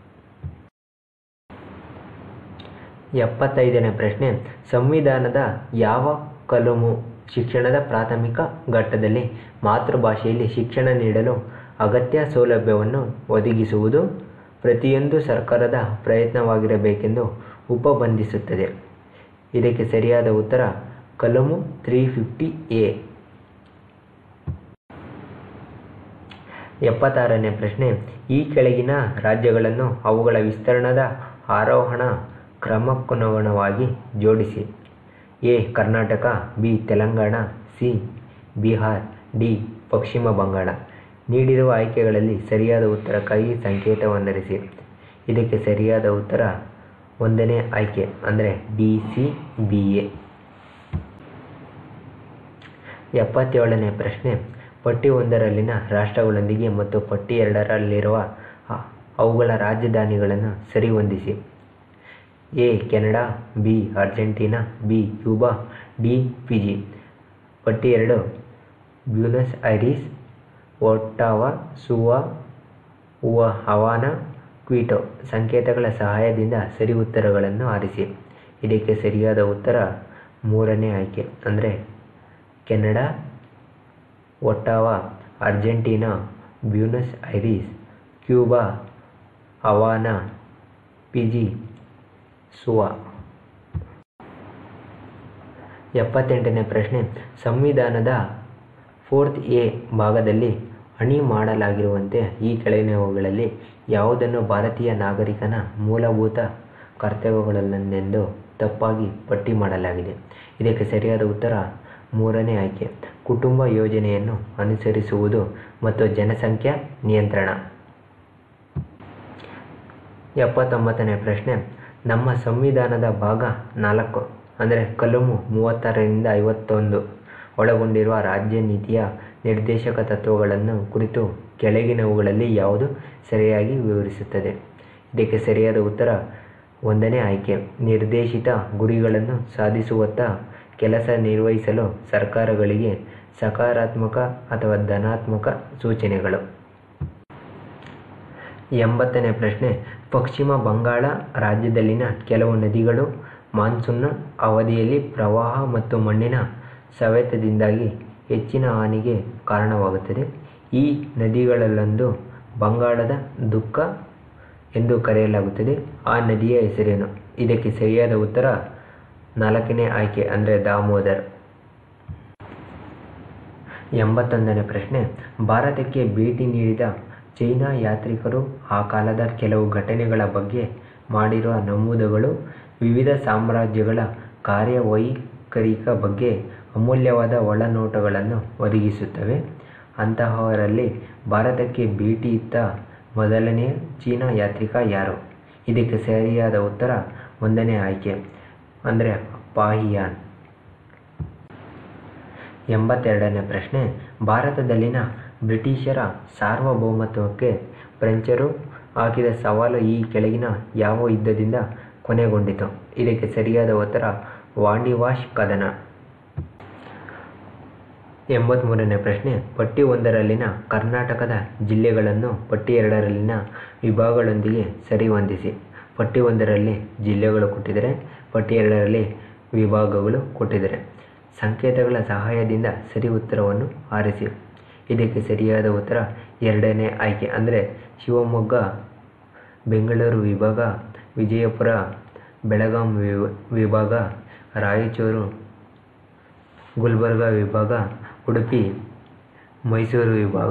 ಎಪ್ಪತ್ತೈದನೇ ಪ್ರಶ್ನೆ ಸಂವಿಧಾನದ ಯಾವ ಕಲಮು ಶಿಕ್ಷಣದ ಪ್ರಾಥಮಿಕ ಘಟ್ಟದಲ್ಲಿ ಮಾತೃಭಾಷೆಯಲ್ಲಿ ಶಿಕ್ಷಣ ನೀಡಲು ಅಗತ್ಯ ಸೌಲಭ್ಯವನ್ನು ಒದಗಿಸುವುದು ಪ್ರತಿಯೊಂದು ಸರ್ಕಾರದ ಪ್ರಯತ್ನವಾಗಿರಬೇಕೆಂದು ಉಪಬಂಧಿಸುತ್ತದೆ ಇದಕ್ಕೆ ಸರಿಯಾದ ಉತ್ತರ ಕಲಮು ತ್ರೀ ಫಿಫ್ಟಿ ಎ ಎಪ್ಪತ್ತಾರನೇ ಪ್ರಶ್ನೆ ಈ ಕೆಳಗಿನ ರಾಜ್ಯಗಳನ್ನು ಅವುಗಳ ವಿಸ್ತರಣದ ಆರೋಹಣ ಕ್ರಮಕ್ಕನುಗುಣವಾಗಿ ಜೋಡಿಸಿ A Karnataka B Telangana C Bihar D Paschima Bangala ನೀಡಿರುವ ಆಯ್ಕೆಗಳಲ್ಲಿ ಸರಿಯಾದ ಉತ್ತರಕ್ಕಾಗಿ ಸಂಕೇತವನ್ನರಿಸಿ ಇದಕ್ಕೆ ಸರಿಯಾದ ಉತ್ತರ ಒಂದನೇ ಆಯ್ಕೆ ಅಂದರೆ ಡಿ ಸಿ ಬಿ ಎ ಎಪ್ಪತ್ತೇಳನೇ ಪ್ರಶ್ನೆ ಪಟ್ಟಿ ಒಂದರಲ್ಲಿನ ರಾಷ್ಟ್ರಗಳೊಂದಿಗೆ ಮತ್ತು ಪಟ್ಟಿ ಎರಡರಲ್ಲಿರುವ ಅ- ಅವುಗಳ ರಾಜಧಾನಿಗಳನ್ನು ಸರಿಹೊಂದಿಸಿ A Canada B Argentina B Cuba D Fiji ಪಟ್ಟಿ ಎರಡು ಬ್ಯೂನಸ್ ಐರಿಸ್ ಒಟ್ಟಾವಾ ಸುವಾ ಉವ ಹವಾನ ಕ್ವಿಟೋ ಸಂಕೇತಗಳ ಸಹಾಯದಿಂದ ಸರಿ ಉತ್ತರಗಳನ್ನು ಆರಿಸಿ ಇದಕ್ಕೆ ಸರಿಯಾದ ಉತ್ತರ ಮೂರನೇ ಆಯ್ಕೆ ಅಂದರೆ Canada Ottawa Argentina Buenos Aires Cuba Havana Fiji Suva ಎಪ್ಪತ್ತೆಂಟನೇ ಪ್ರಶ್ನೆ ಸಂವಿಧಾನದ ಫೋರ್ತ್ ಎ ಭಾಗದಲ್ಲಿ ಅಣಿ ಮಾಡಲಾಗಿರುವಂತೆ ಈ ಕೆಳಗಿನವುಗಳಲ್ಲಿ ಯಾವುದನ್ನು ಭಾರತೀಯ ನಾಗರಿಕನ ಮೂಲಭೂತ ಕರ್ತವ್ಯಗಳನ್ನೆಂದು ತಪ್ಪಾಗಿ ಪಟ್ಟಿ ಮಾಡಲಾಗಿದೆ ಇದಕ್ಕೆ ಸರಿಯಾದ ಉತ್ತರ ಮೂರನೇ ಆಯ್ಕೆ ಕುಟುಂಬ ಯೋಜನೆಯನ್ನು ಅನುಸರಿಸುವುದು ಮತ್ತು ಜನಸಂಖ್ಯಾ ನಿಯಂತ್ರಣ ಎಪ್ಪತ್ತೊಂಬತ್ತನೇ ಪ್ರಶ್ನೆ ನಮ್ಮ ಸಂವಿಧಾನದ ಭಾಗ ನಾಲ್ಕು ಅಂದರೆ ಕಲಮು ಮೂವತ್ತಾರರಿಂದ ಐವತ್ತೊಂದು ಒಳಗೊಂಡಿರುವ ರಾಜ್ಯ ನೀತಿಯ ನಿರ್ದೇಶಕ ತತ್ವಗಳನ್ನು ಕುರಿತು ಕೆಳಗಿನವುಗಳಲ್ಲಿ ಯಾವುದು ಸರಿಯಾಗಿ ವಿವರಿಸುತ್ತದೆ ಇದಕ್ಕೆ ಸರಿಯಾದ ಉತ್ತರ ಒಂದನೇ ಆಯ್ಕೆ ನಿರ್ದೇಶಿತ ಗುರಿಗಳನ್ನು ಸಾಧಿಸುವತ್ತ ಕೆಲಸ ನಿರ್ವಹಿಸಲು ಸರ್ಕಾರಗಳಿಗೆ ಸಕಾರಾತ್ಮಕ ಅಥವಾ ಧನಾತ್ಮಕ ಸೂಚನೆಗಳು ಎಂಬತ್ತನೇ ಪ್ರಶ್ನೆ ಪಶ್ಚಿಮ ಬಂಗಾಳ ರಾಜ್ಯದಲ್ಲಿನ ಕೆಲವು ನದಿಗಳು ಮಾನ್ಸೂನ್ನ ಅವಧಿಯಲ್ಲಿ ಪ್ರವಾಹ ಮತ್ತು ಮಣ್ಣಿನ ಸವೆತದಿಂದಾಗಿ ಹೆಚ್ಚಿನ ಹಾನಿಗೆ ಕಾರಣವಾಗುತ್ತದೆ ಈ ನದಿಗಳಲ್ಲೊಂದು ಬಂಗಾಳದ ದುಃಖ ಎಂದು ಕರೆಯಲಾಗುತ್ತದೆ ಆ ನದಿಯ ಹೆಸರೇನು ಇದಕ್ಕೆ ಸರಿಯಾದ ಉತ್ತರ ನಾಲ್ಕನೇ ಆಯ್ಕೆ ಅಂದರೆ ದಾಮೋದರ್ ಎಂಬತ್ತೊಂದನೇ ಪ್ರಶ್ನೆ ಭಾರತಕ್ಕೆ ಭೇಟಿ ನೀಡಿದ ಚೈನಾ ಯಾತ್ರಿಕರು ಆ ಕಾಲದ ಕೆಲವು ಘಟನೆಗಳ ಬಗ್ಗೆ ಮಾಡಿರುವ ನಮೂದುಗಳು ವಿವಿಧ ಸಾಮ್ರಾಜ್ಯಗಳ ಕಾರ್ಯವೈಖರಿಕ ಬಗ್ಗೆ ಅಮೂಲ್ಯವಾದ ಒಳನೋಟಗಳನ್ನು ಒದಗಿಸುತ್ತವೆ ಅಂತಹವರಲ್ಲಿ ಭಾರತಕ್ಕೆ ಭೇಟಿ ಇತ್ತ ಮೊದಲನೆಯ ಚೀನಾ ಯಾತ್ರಿಕ ಯಾರು ಇದಕ್ಕೆ ಸರಿಯಾದ ಉತ್ತರ ಒಂದನೇ ಆಯ್ಕೆ ಅಂದರೆ ಪಾಹಿಯಾನ್ ಎಂಬತ್ತೆರಡನೇ ಪ್ರಶ್ನೆ ಭಾರತದಲ್ಲಿನ ಬ್ರಿಟಿಷರ ಸಾರ್ವಭೌಮತ್ವಕ್ಕೆ ಫ್ರೆಂಚರು ಹಾಕಿದ ಸವಾಲು ಈ ಕೆಳಗಿನ ಯಾವ ಯುದ್ಧದಿಂದ ಕೊನೆಗೊಂಡಿತು ಇದಕ್ಕೆ ಸರಿಯಾದ ಉತ್ತರ ವಾಂಡಿವಾಶ್ ಕದನ ಎಂಬತ್ತ್ಮೂರನೇ ಪ್ರಶ್ನೆ ಪಟ್ಟಿ ಒಂದರಲ್ಲಿನ ಕರ್ನಾಟಕದ ಜಿಲ್ಲೆಗಳನ್ನು ಪಟ್ಟಿ ಎರಡರಲ್ಲಿನ ವಿಭಾಗಗಳೊಂದಿಗೆ ಸರಿಹೊಂದಿಸಿ ಪಟ್ಟಿ ಒಂದರಲ್ಲಿ ಜಿಲ್ಲೆಗಳು ಕೊಟ್ಟಿದ್ದರೆ ಪಟ್ಟಿ ಎರಡರಲ್ಲಿ ವಿಭಾಗಗಳು ಕೊಟ್ಟಿದ್ದಾರೆ ಸಂಕೇತಗಳ ಸಹಾಯದಿಂದ ಸರಿ ಉತ್ತರವನ್ನು ಆರಿಸಿ ಇದಕ್ಕೆ ಸರಿಯಾದ ಉತ್ತರ ಎರಡನೇ ಆಯ್ಕೆ ಅಂದರೆ ಶಿವಮೊಗ್ಗ ಬೆಂಗಳೂರು ವಿಭಾಗ ವಿಜಯಪುರ ಬೆಳಗಾಂ ವಿಭಾಗ ರಾಯಚೂರು ಗುಲ್ಬರ್ಗ ವಿಭಾಗ ಉಡುಪಿ ಮೈಸೂರು ವಿಭಾಗ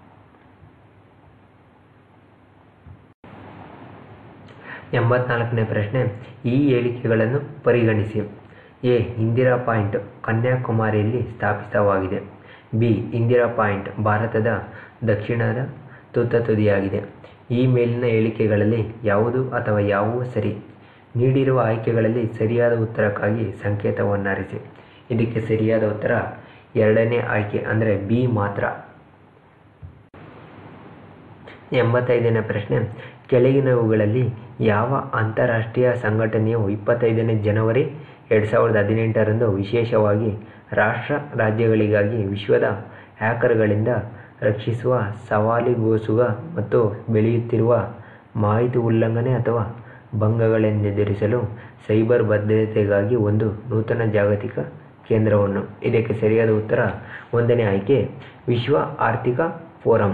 ಎಂಬತ್ನಾಲ್ಕನೇ ಪ್ರಶ್ನೆ ಈ ಹೇಳಿಕೆಗಳನ್ನು ಪರಿಗಣಿಸಿ ಎ ಇಂದಿರಾ ಪಾಯಿಂಟ್ ಕನ್ಯಾಕುಮಾರಿಯಲ್ಲಿ ಸ್ಥಾಪಿತವಾಗಿದೆ ಬಿ ಇಂದಿರಾ ಪಾಯಿಂಟ್ ಭಾರತದ ದಕ್ಷಿಣದ ತುತ್ತ ತುದಿಯಾಗಿದೆ ಈ ಮೇಲಿನ ಹೇಳಿಕೆಗಳಲ್ಲಿ ಯಾವುದು ಅಥವಾ ಯಾವುವು ಸರಿ ನೀಡಿರುವ ಆಯ್ಕೆಗಳಲ್ಲಿ ಸರಿಯಾದ ಉತ್ತರಕ್ಕಾಗಿ ಸಂಕೇತವನ್ನಾರಿಸಿ ಇದಕ್ಕೆ ಸರಿಯಾದ ಉತ್ತರ ಎರಡನೇ ಆಯ್ಕೆ ಅಂದರೆ ಬಿ ಮಾತ್ರ ಎಂಬತ್ತೈದನೇ ಪ್ರಶ್ನೆ ಕೆಳಗಿನವುಗಳಲ್ಲಿ ಯಾವ ಅಂತಾರಾಷ್ಟ್ರೀಯ ಸಂಘಟನೆಯು ಇಪ್ಪತ್ತೈದನೇ ಜನವರಿ ಎರಡು ಸಾವಿರದ ಹದಿನೆಂಟರಂದು ವಿಶೇಷವಾಗಿ ರಾಷ್ಟ್ರ ರಾಜ್ಯಗಳಿಗಾಗಿ ವಿಶ್ವದ ಹ್ಯಾಕರ್ಗಳಿಂದ ರಕ್ಷಿಸುವ ಸವಾಲಿಗೋಸುಗ ಮತ್ತು ಬೆಳೆಯುತ್ತಿರುವ ಮಾಹಿತಿ ಉಲ್ಲಂಘನೆ ಅಥವಾ ಭಂಗಗಳನ್ನೆದುರಿಸಲು ಸೈಬರ್ ಭದ್ರತೆಗಾಗಿ ಒಂದು ನೂತನ ಜಾಗತಿಕ ಕೇಂದ್ರವನ್ನು ಇದಕ್ಕೆ ಸರಿಯಾದ ಉತ್ತರ ಒಂದನೇ ಆಯ್ಕೆ ವಿಶ್ವ ಆರ್ಥಿಕ ಫೋರಂ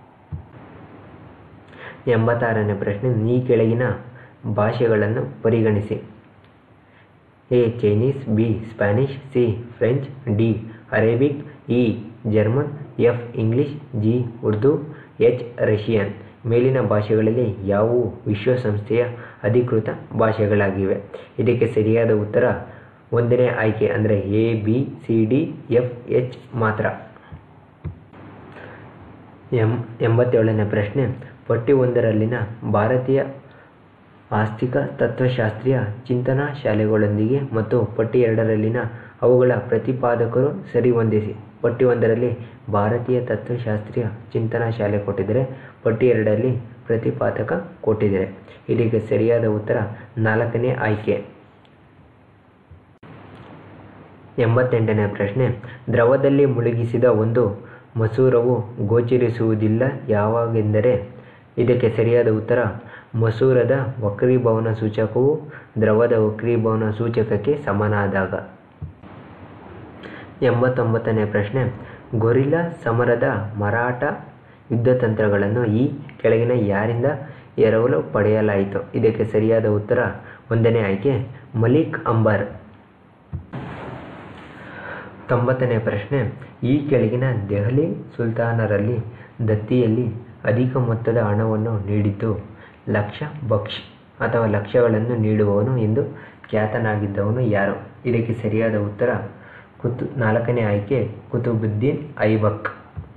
ಎಂಬತ್ತಾರನೇ ಪ್ರಶ್ನೆ ಈ ಕೆಳಗಿನ ಭಾಷೆಗಳನ್ನು ಪರಿಗಣಿಸಿ A Chinese B Spanish C French D Arabic E German F English G Urdu H Russian ಮೇಲಿನ ಭಾಷೆಗಳಲ್ಲಿ ಯಾವುವು ವಿಶ್ವಸಂಸ್ಥೆಯ ಅಧಿಕೃತ ಭಾಷೆಗಳಾಗಿವೆ ಇದಕ್ಕೆ ಸರಿಯಾದ ಉತ್ತರ ಒಂದನೇ ಆಯ್ಕೆ ಅಂದರೆ A B C D F H ಮಾತ್ರ ಎಂ ಎಂಬತ್ತೇಳನೇ ಪ್ರಶ್ನೆ ಪಟ್ಟಿ ಒಂದರಲ್ಲಿನ ಭಾರತೀಯ ಆಸ್ತಿಕ ತತ್ವಶಾಸ್ತ್ರೀಯ ಚಿಂತನಾ ಶಾಲೆಗಳೊಂದಿಗೆ ಮತ್ತು ಪಟ್ಟಿ ಎರಡರಲ್ಲಿನ ಅವುಗಳ ಪ್ರತಿಪಾದಕರು ಸರಿಹೊಂದಿಸಿ ಪಟ್ಟಿ ಒಂದರಲ್ಲಿ ಭಾರತೀಯ ತತ್ವಶಾಸ್ತ್ರೀಯ ಚಿಂತನಾ ಶಾಲೆ ಕೊಟ್ಟಿದ್ದರೆ ಪಟ್ಟಿ ಎರಡರಲ್ಲಿ ಪ್ರತಿಪಾದಕ ಕೊಟ್ಟಿದ್ದಾರೆ ಇದಕ್ಕೆ ಸರಿಯಾದ ಉತ್ತರ ನಾಲ್ಕನೇ ಆಯ್ಕೆ ಎಂಬತ್ತೆಂಟನೇ ಪ್ರಶ್ನೆ ದ್ರವದಲ್ಲಿ ಮುಳುಗಿಸಿದ ಒಂದು ಮಸೂರವು ಗೋಚರಿಸುವುದಿಲ್ಲ ಯಾವಾಗೆಂದರೆ ಇದಕ್ಕೆ ಸರಿಯಾದ ಉತ್ತರ ಮಸೂರದ ವಕ್ರೀಭವನ ಸೂಚಕವು ದ್ರವದ ವಕ್ರೀಭವನ ಸೂಚಕಕ್ಕೆ ಸಮನಾದಾಗ ಎಂಬತ್ತೊಂಬತ್ತನೇ ಪ್ರಶ್ನೆ ಗೊರಿಲ್ಲಾ ಸಮರದ ಮರಾಠ ಯುದ್ಧತಂತ್ರಗಳನ್ನು ಈ ಕೆಳಗಿನ ಯಾರಿಂದ ಎರವಲು ಪಡೆಯಲಾಯಿತು ಇದಕ್ಕೆ ಸರಿಯಾದ ಉತ್ತರ ಒಂದನೇ ಆಯ್ಕೆ ಮಲಿಕ್ ಅಂಬರ್ ತೊಂಬತ್ತನೇ ಪ್ರಶ್ನೆ ಈ ಕೆಳಗಿನ ದೆಹಲಿ ಸುಲ್ತಾನರಲ್ಲಿ ದತ್ತಿಯಲ್ಲಿ ಅಧಿಕ ಮೊತ್ತದ ಹಣವನ್ನು ನೀಡಿದ್ದು ಲಕ್ಷ ಬಕ್ಷ್ ಅಥವಾ ಲಕ್ಷಗಳನ್ನು ನೀಡುವವನು ಎಂದು ಖ್ಯಾತನಾಗಿದ್ದವನು ಯಾರು ಇದಕ್ಕೆ ಸರಿಯಾದ ಉತ್ತರ ಕುತು ನಾಲ್ಕನೇ ಆಯ್ಕೆ ಕುತುಬುದ್ದೀನ್ ಐಬಕ್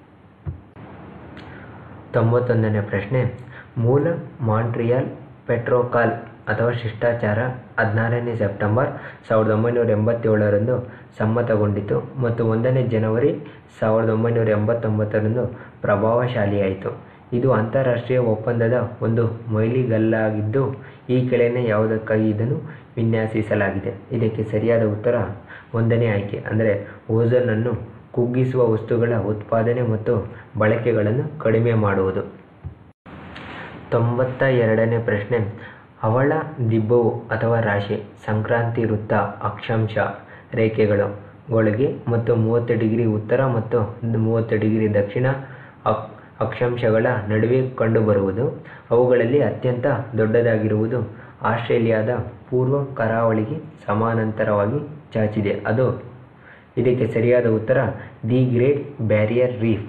ತೊಂಬತ್ತೊಂದನೇ ಪ್ರಶ್ನೆ ಮೂಲ ಮಾಂಟ್ರಿಯಾಲ್ ಪೆಟ್ರೋಕಾಲ್ ಅಥವಾ ಶಿಷ್ಟಾಚಾರ ಹದಿನಾರನೇ ಸೆಪ್ಟೆಂಬರ್ ಸಾವಿರದ ಒಂಬೈನೂರ ಎಂಬತ್ತೇಳರಂದು ಸಮ್ಮತಗೊಂಡಿತು ಮತ್ತು ಒಂದನೇ ಜನವರಿ ಸಾವಿರದ ಒಂಬೈನೂರ ಎಂಬತ್ತೊಂಬತ್ತರಂದು ಪ್ರಭಾವಶಾಲಿಯಾಯಿತು ಇದು ಅಂತಾರಾಷ್ಟ್ರೀಯ ಒಪ್ಪಂದದ ಒಂದು ಮೈಲಿಗಲ್ಲಾಗಿದ್ದು ಈ ಕೆಳಗಿನ ಯಾವುದಕ್ಕಾಗಿ ಇದನ್ನು ವಿನ್ಯಾಸಿಸಲಾಗಿದೆ ಇದಕ್ಕೆ ಸರಿಯಾದ ಉತ್ತರ ಒಂದನೇ ಆಯ್ಕೆ ಅಂದರೆ ಓಝೋನನ್ನು ಕುಗ್ಗಿಸುವ ವಸ್ತುಗಳ ಉತ್ಪಾದನೆ ಮತ್ತು ಬಳಕೆಗಳನ್ನು ಕಡಿಮೆ ಮಾಡುವುದು ತೊಂಬತ್ತ ಎರಡನೇ ಪ್ರಶ್ನೆ ಅವಳ ದಿಬ್ಬವು ಅಥವಾ ರಾಶಿ ಸಂಕ್ರಾಂತಿ ವೃತ್ತ ಅಕ್ಷಾಂಶ ರೇಖೆಗಳು ಗಳಿಗೆ ಮತ್ತು ಮೂವತ್ತು ಡಿಗ್ರಿ ಉತ್ತರ ಮತ್ತು ಮೂವತ್ತು ಡಿಗ್ರಿ ದಕ್ಷಿಣ ಅಕ್ ಅಕ್ಷಾಂಶಗಳ ನಡುವೆ ಕಂಡುಬರುವುದು ಅವುಗಳಲ್ಲಿ ಅತ್ಯಂತ ದೊಡ್ಡದಾಗಿರುವುದು ಆಸ್ಟ್ರೇಲಿಯಾದ ಪೂರ್ವ ಕರಾವಳಿಗೆ ಸಮಾನಾಂತರವಾಗಿ ಚಾಚಿದೆ ಅದು ಇದಕ್ಕೆ ಸರಿಯಾದ ಉತ್ತರ ದಿ ಗ್ರೇಟ್ ಬ್ಯಾರಿಯರ್ ರೀಫ್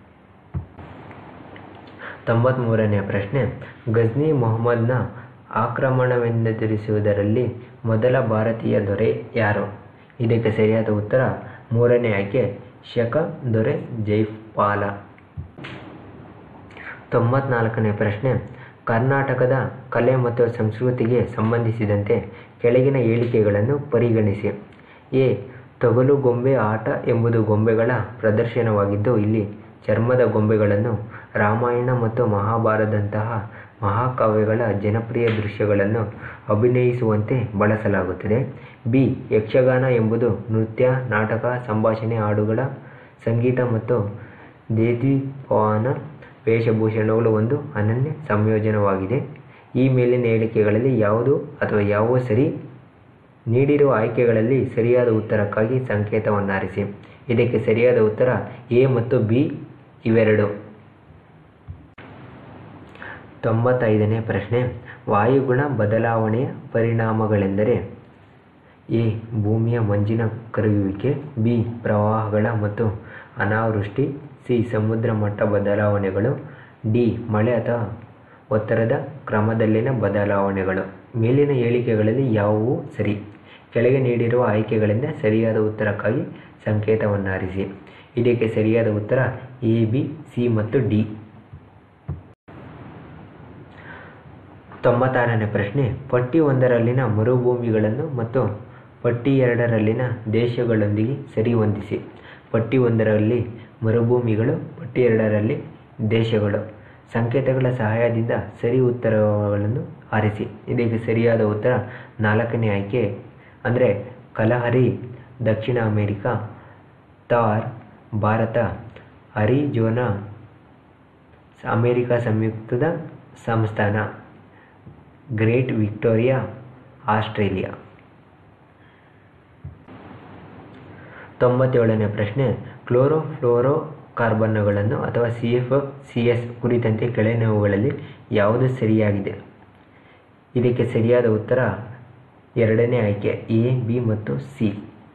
ತೊಂಬತ್ತ್ಮೂರನೇ ಪ್ರಶ್ನೆ ಗಜ್ನಿ ಮೊಹಮ್ಮದ್ನ ಆಕ್ರಮಣವೆಂದೆದುರಿಸುವುದರಲ್ಲಿ ಮೊದಲ ಭಾರತೀಯ ದೊರೆ ಯಾರು ಇದಕ್ಕೆ ಸರಿಯಾದ ಉತ್ತರ ಮೂರನೇ ಆಯ್ಕೆ ಶಕ ದೊರೆ ಜೈಪಾಲ ತೊಂಬತ್ನಾಲ್ಕನೇ ಪ್ರಶ್ನೆ ಕರ್ನಾಟಕದ ಕಲೆ ಮತ್ತು ಸಂಸ್ಕೃತಿಗೆ ಸಂಬಂಧಿಸಿದಂತೆ ಕೆಳಗಿನ ಹೇಳಿಕೆಗಳನ್ನು ಪರಿಗಣಿಸಿ ಎ ತೊಗಲು ಗೊಂಬೆ ಆಟ ಎಂಬುದು ಗೊಂಬೆಗಳ ಪ್ರದರ್ಶನವಾಗಿದ್ದು ಇಲ್ಲಿ ಚರ್ಮದ ಗೊಂಬೆಗಳನ್ನು ರಾಮಾಯಣ ಮತ್ತು ಮಹಾಭಾರತದಂತಹ ಮಹಾಕಾವ್ಯಗಳ ಜನಪ್ರಿಯ ದೃಶ್ಯಗಳನ್ನು ಅಭಿನಯಿಸುವಂತೆ ಬಳಸಲಾಗುತ್ತದೆ ಬಿ ಯಕ್ಷಗಾನ ಎಂಬುದು ನೃತ್ಯ ನಾಟಕ ಸಂಭಾಷಣೆ ಹಾಡುಗಳ ಸಂಗೀತ ಮತ್ತು ದೇದೀಪವನ ವೇಷಭೂಷಣಗಳು ಒಂದು ಅನನ್ಯ ಸಂಯೋಜನವಾಗಿದೆ ಈ ಮೇಲಿನ ಹೇಳಿಕೆಗಳಲ್ಲಿ ಯಾವುದು ಅಥವಾ ಯಾವುವು ಸರಿ ನೀಡಿರುವ ಆಯ್ಕೆಗಳಲ್ಲಿ ಸರಿಯಾದ ಉತ್ತರಕ್ಕಾಗಿ ಸಂಕೇತವನ್ನಾರಿಸಿ ಇದಕ್ಕೆ ಸರಿಯಾದ ಉತ್ತರ ಎ ಮತ್ತು ಬಿ ಇವೆರಡು ತೊಂಬತ್ತೈದನೇ ಪ್ರಶ್ನೆ ವಾಯುಗುಣ ಬದಲಾವಣೆಯ ಪರಿಣಾಮಗಳೆಂದರೆ ಎ ಭೂಮಿಯ ಮಂಜಿನ ಕರಗುವಿಕೆ ಬಿ ಪ್ರವಾಹಗಳ ಮತ್ತು ಅನಾವೃಷ್ಟಿ ಸಿ ಸಮುದ್ರ ಮಟ್ಟ ಬದಲಾವಣೆಗಳು ಡಿ ಮಳೆ ಅಥವಾ ಒತ್ತಡದ ಕ್ರಮದಲ್ಲಿನ ಬದಲಾವಣೆಗಳು ಮೇಲಿನ ಹೇಳಿಕೆಗಳಲ್ಲಿ ಯಾವುವು ಸರಿ ಕೆಳಗೆ ನೀಡಿರುವ ಆಯ್ಕೆಗಳಿಂದ ಸರಿಯಾದ ಉತ್ತರಕ್ಕಾಗಿ ಸಂಕೇತವನ್ನಾರಿಸಿ ಇದಕ್ಕೆ ಸರಿಯಾದ ಉತ್ತರ ಎ ಬಿ ಸಿ ಮತ್ತು ಡಿ ತೊಂಬತ್ತಾರನೇ ಪ್ರಶ್ನೆ ಪಟ್ಟಿ ಒಂದರಲ್ಲಿನ ಮರುಭೂಮಿಗಳನ್ನು ಮತ್ತು ಪಟ್ಟಿ ಎರಡರಲ್ಲಿನ ದೇಶಗಳೊಂದಿಗೆ ಸರಿಹೊಂದಿಸಿ ಪಟ್ಟಿ ಒಂದರಲ್ಲಿ ಮರುಭೂಮಿಗಳು ಪಟ್ಟಿ ಎರಡರಲ್ಲಿ ದೇಶಗಳು ಸಂಕೇತಗಳ ಸಹಾಯದಿಂದ ಸರಿ ಉತ್ತರಗಳನ್ನು ಆರಿಸಿ ಇದಕ್ಕೆ ಸರಿಯಾದ ಉತ್ತರ ನಾಲ್ಕನೇ ಆಯ್ಕೆ ಅಂದರೆ ಕಲಹರಿ ದಕ್ಷಿಣ America Thar Bharat Arizona America ಸಂಯುಕ್ತದ ಸಂಸ್ಥಾನ ಗ್ರೇಟ್ ವಿಕ್ಟೋರಿಯಾ ಆಸ್ಟ್ರೇಲಿಯಾ ತೊಂಬತ್ತೇಳನೇ ಪ್ರಶ್ನೆ ಕ್ಲೋರೋಫ್ಲೋರೋ ಕಾರ್ಬನ್ನುಗಳನ್ನು ಅಥವಾ ಸಿ ಎಫ್ ಸಿ ಎಸ್ ಕುರಿತಂತೆ ಕೆಳಗಿನವುಗಳಲ್ಲಿ ಯಾವುದು ಸರಿಯಾಗಿದೆ ಇದಕ್ಕೆ ಸರಿಯಾದ ಉತ್ತರ ಎರಡನೇ ಆಯ್ಕೆ ಎ ಬಿ ಮತ್ತು ಸಿ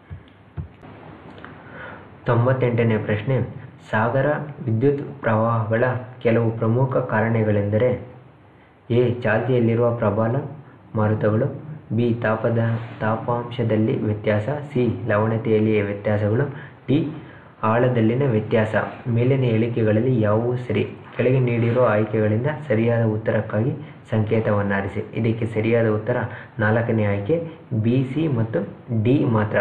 ತೊಂಬತ್ತೆಂಟನೇ ಪ್ರಶ್ನೆ ಸಾಗರ ವಿದ್ಯುತ್ ಪ್ರವಾಹಗಳ ಕೆಲವು ಪ್ರಮುಖ ಕಾರಣಗಳೆಂದರೆ ಎ ಚಾಲ್ತಿಯಲ್ಲಿರುವ ಪ್ರಬಲ ಮಾರುತಗಳು ಬಿ ತಾಪದ ತಾಪಾಂಶದಲ್ಲಿ ವ್ಯತ್ಯಾಸ ಸಿ ಲವಣತೆಯಲ್ಲಿ ವ್ಯತ್ಯಾಸಗಳು ಡಿ ಆಳದಲ್ಲಿನ ವ್ಯತ್ಯಾಸ ಮೇಲಿನ ಹೇಳಿಕೆಗಳಲ್ಲಿ ಯಾವುವು ಸರಿ ಕೆಳಗೆ ನೀಡಿರುವ ಆಯ್ಕೆಗಳಿಂದ ಸರಿಯಾದ ಉತ್ತರಕ್ಕಾಗಿ ಸಂಕೇತವನ್ನಾರಿಸಿ ಇದಕ್ಕೆ ಸರಿಯಾದ ಉತ್ತರ ನಾಲ್ಕನೇ ಆಯ್ಕೆ ಬಿ ಸಿ ಮತ್ತು ಡಿ ಮಾತ್ರ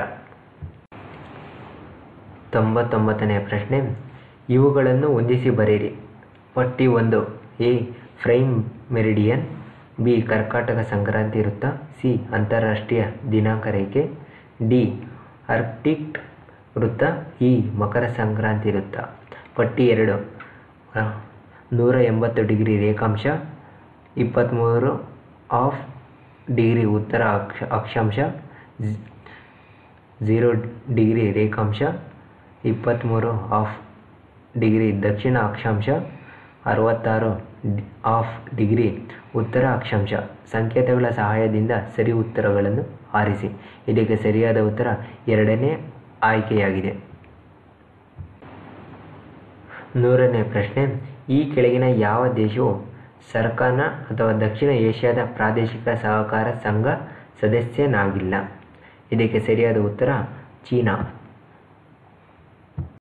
ತೊಂಬತ್ತೊಂಬತ್ತನೇ ಪ್ರಶ್ನೆ ಇವುಗಳನ್ನು ಹೊಂದಿಸಿ ಬರೆಯಿರಿ ಪಟ್ಟಿ ಒಂದು ಎ ಫ್ರೈಮ್ ಮೆರಿಡಿಯನ್ ಬಿ ಕರ್ಕಾಟಕ ಸಂಕ್ರಾಂತಿ ವೃತ್ತ ಸಿ ಅಂತಾರಾಷ್ಟ್ರೀಯ ದಿನಾಂಕ ರೇಖೆ ಡಿ ಆರ್ಕ್ಟಿಕ್ ವೃತ್ತ ಇ ಮಕರ ಸಂಕ್ರಾಂತಿ ವೃತ್ತ ಪಟ್ಟಿ ಎರಡು ಆ, ನೂರ ಎಂಬತ್ತು ಡಿಗ್ರಿ ರೇಖಾಂಶ ಇಪ್ಪತ್ತ್ಮೂರು ಆಫ್ ಡಿಗ್ರಿ ಉತ್ತರ ಅಕ್ಷ ಅಕ್ಷಾಂಶ ಝ್- ಝೀರೋ ಡಿಗ್ರಿ ರೇಖಾಂಶ ಇಪ್ಪತ್ತ್ಮೂರು ಆಫ್ ಡಿಗ್ರಿ ದಕ್ಷಿಣ ಅಕ್ಷಾಂಶ ಅರವತ್ತಾರು ಡಿ- ಆಫ್ ಡಿಗ್ರಿ ಉತ್ತರ ಅಕ್ಷಾಂಶ ಸಂಕೇತಗಳ ಸಹಾಯದಿಂದ ಸರಿ ಉತ್ತರಗಳನ್ನು ಆರಿಸಿ ಇದಕ್ಕೆ ಸರಿಯಾದ ಉತ್ತರ ಎರಡನೇ ಆಯ್ಕೆಯಾಗಿದೆ ನೂರನೇ ಪ್ರಶ್ನೆ ಈ ಕೆಳಗಿನ ಯಾವ ದೇಶವು ಸರ್ಕಾನ ಅಥವಾ ದಕ್ಷಿಣ ಏಷ್ಯಾದ ಪ್ರಾದೇಶಿಕ ಸಹಕಾರ ಸಂಘ ಸದಸ್ಯನಾಗಿಲ್ಲ ಇದಕ್ಕೆ ಸರಿಯಾದ ಉತ್ತರ ಚೀನಾ